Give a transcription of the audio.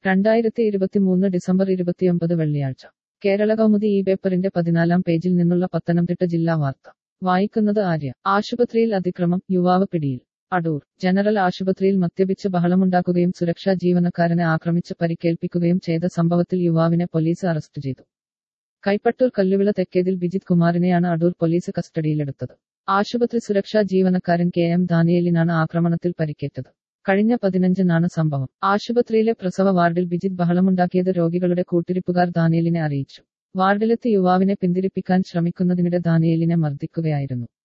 രണ്ടായിരത്തി ഇരുപത്തിമൂന്ന് ഡിസംബർ ഇരുപത്തിയൊമ്പത് വെള്ളിയാഴ്ച കേരള കൗമുദി ഈ പേപ്പറിന്റെ പതിനാലാം പേജിൽ നിന്നുള്ള പത്തനംതിട്ട ജില്ലാ വാർത്ത വായിക്കുന്നത് ആര്യ ആശുപത്രിയിൽ അതിക്രമം യുവാവ് പിടിയിൽ അടൂർ ജനറൽ ആശുപത്രിയിൽ മദ്യപിച്ച് ബഹളമുണ്ടാക്കുകയും സുരക്ഷാ ജീവനക്കാരനെ ആക്രമിച്ച് പരിക്കേൽപ്പിക്കുകയും ചെയ്ത സംഭവത്തിൽ യുവാവിനെ പോലീസ് അറസ്റ്റ് ചെയ്തു കൈപ്പട്ടൂർ കല്ലുവിള തെക്കേതിൽ ബിജിത് കുമാറിനെയാണ് അടൂർ പോലീസ് കസ്റ്റഡിയിലെടുത്തത് ആശുപത്രി സുരക്ഷാ ജീവനക്കാരൻ കെ എം ദാനിയേലിനാണ് ആക്രമണത്തിൽ പരിക്കേറ്റത് കഴിഞ്ഞ പതിനഞ്ചിനാണ് സംഭവം ആശുപത്രിയിലെ പ്രസവ വാർഡിൽ ബിജിത് ബഹളമുണ്ടാക്കിയത് രോഗികളുടെ കൂട്ടിരിപ്പുകാർ ദാനിയലിനെ അറിയിച്ചു വാർഡിലെത്തി യുവാവിനെ പിന്തിരിപ്പിക്കാൻ ശ്രമിക്കുന്നതിനിടെ ദാനിയേലിനെ മർദ്ദിക്കുകയായിരുന്നു